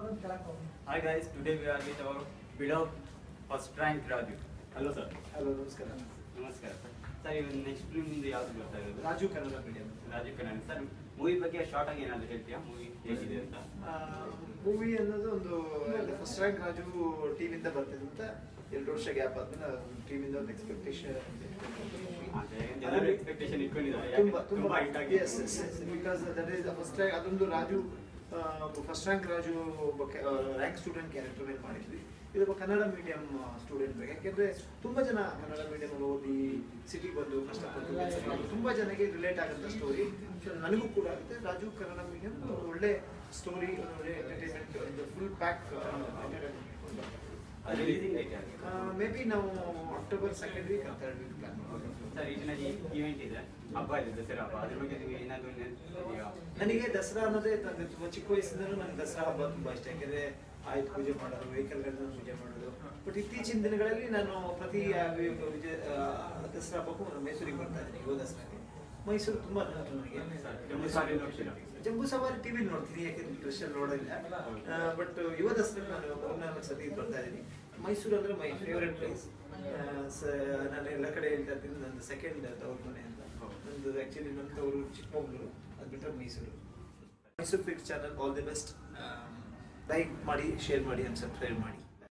Hi guys, today we are with our beloved first rank Raju. Hello sir. Hello ನಮಸ್ಕಾರ ನಮಸ್ಕಾರ sir ಇವಾಗ next ನಿಮ್ದು ಯಾವ್ದು ಬರ್ತಾ ಇರೋದು Raju Kannada medium Rajeev Kannada sir movie ಬಗ್ಗೆ ಶಾರ್ಟ್ ಆಗಿ ಏನಾದ್ರು ಹೇಳ್ತೀಯಾ ಮೂವಿ ಹೇಗಿದೆ ಅಂತ ಮೂವಿ ಅನ್ನೋದು ಒಂದು ಫಸ್ಟ್ ರ್ಯಾಂಕ್ ರಾಜು ಟೀಮಿಂದ ಬರ್ತಿದೆ ಅಂತ ಎರಡು ವರ್ಷ ಗ್ಯಾಪ್ ಆದ್ಮೇಲೆ ಟೀಮಿಂದ ಒಂದು ಎಕ್ಸ್ಪೆಕ್ಟೇಷನ್ ಅದೇ ಜನರು ಎಕ್ಸ್ಪೆಕ್ಟೇಷನ್ ಇಟ್ಕೊಂಡಿದ್ದಾರೆ ತುಂಬಾ ಯಾಕೆ ತುಂಬಾ ಹಿಟ್ ಆಗಿದೆ yes because that is first rank ಅದೊಂದು ರಾಜು ಫಸ್ಟ್ ರ್ಯಾಂಕ್ ರಾಜು ಒಬ್ಬ ರ್ಯಾಂಕ್ ಸ್ಟೂಡೆಂಟ್ ಕ್ಯಾರೆಕ್ಟರ್ ಮೇಲೆ ಮಾಡಿದ್ವಿ ಇದೊಬ್ಬ ಕನ್ನಡ ಮೀಡಿಯಂ ಸ್ಟೂಡೆಂಟ್ ಬಗ್ಗೆ ಯಾಕೆಂದ್ರೆ ತುಂಬಾ ಜನ ಕನ್ನಡ ಮೀಡಿಯಂ ಓದಿ ಸಿಟಿ ಬಂದು ಕಷ್ಟಪಟ್ಟು ಕೆಲ್ಸ ಮಾಡೋದು ತುಂಬಾ ಜನಕ್ಕೆ ರಿಲೇಟ್ ಆಗುವಂತ ಸ್ಟೋರಿ ನನಗೂ ಕೂಡ ಆಗುತ್ತೆ ರಾಜು ಕನ್ನಡ ಮೀಡಿಯಂ ಒಳ್ಳೆ ಸ್ಟೋರಿ ಒಳ್ಳೆ ಎಂಟರ್ಟೈನ್ಮೆಂಟ್ ಒಂದು ಫುಲ್ ಪ್ಯಾಕ್ ಅದು ರಿಲೀಸಿಂಗ್ ಡೇಟ್ ಯಾವುದು ಮೇ ಬಿ ನಾವು October second week third week plan ಮಾಡ್ತೀವಿ ಸರ್ ಇದರಲ್ಲಿ ಇವೆಂಟ್ ಇದೆ ಹಬ್ಬ ಇದೆ ದಸರಾ ಹಬ್ಬ ಅದ್ರ ಬಗ್ಗೆ ನಿಮಗೆ ಏನಾದ್ರು ಇದೆಯಾ ನನಗೆ ದಸರಾ ಅನ್ನೋದೇ ನನಗೆ ತುಂಬಾ ಚಿಕ್ಕ ವಯಸ್ಸಿಂದಲೂ ನನಗೆ ದಸರಾ ಹಬ್ಬ ತುಂಬಾ ಇಷ್ಟ ಯಾಕೆಂದ್ರೆ ಆಯುಧ ಪೂಜೆ ಮಾಡೋದು ವೆಹಿಕಲ್ಗಳನ್ನ ಪೂಜೆ ಮಾಡೋದು ಬಟ್ ಇತ್ತೀಚಿನ ದಿನಗಳಲ್ಲಿ ನಾನು ಪ್ರತಿ ಆ, ವಿ- ವಿಜಯ ಆ, ದಸರಾ ಹಬ್ಬಕ್ಕೂ ನಾನು ಮೈಸೂರಿಗೆ ಬರ್ತಾ ಇದ್ದೀನಿ ಯುವ ದಸರಾಗೆ ಮೈಸೂರು ತುಂಬಾ ನೆನಪು ನನಗೆ ಸರ್, ಜಂಬೂ ಸವಾರಿ ನೋಡ್ತೀರಾ? ಜಂಬೂ ಸವಾರಿ ಟಿವಿ ನೋಡ್ತೀನಿ ಯಾಕೆಂದ್ರೆ ಡ್ರೆಸ್ಸಲ್ಲಿ ನೋಡೋದಿಲ್ಲ ಬಟ್ ಯುವ ದಸರಾ ನಾನು ಮೂರ್ನಾಲ್ಕು ಸತಿ ಬರ್ತಾ ಇದ್ದೀನಿ ಮೈಸೂರು ಅಂದ್ರೆ ಮೈ ಫೇವರೆಟ್ ಪ್ಲೇಸ್ ನಾನು ಎಲ್ಲ ಕಡೆ ಹೇಳ್ತಾ ಇದ್ದೀನಿ ನಂದು ಸೆಕೆಂಡ್ ತವ್ರ ಮನೆ ಅಂತ ನಂದು ಆಕ್ಚುಲಿ ನನ್ನ ತವರು ಚಿಕ್ಕಮಗಳೂರು ಅದು ಬಿಟ್ಟರೆ Mysuru Mysuru fit channel all the best like ಮಾಡಿ ಶೇರ್ ಮಾಡಿ ಅಂಡ್ ಸಬ್ಸ್ಕ್ರೈಬ್ ಮಾಡಿ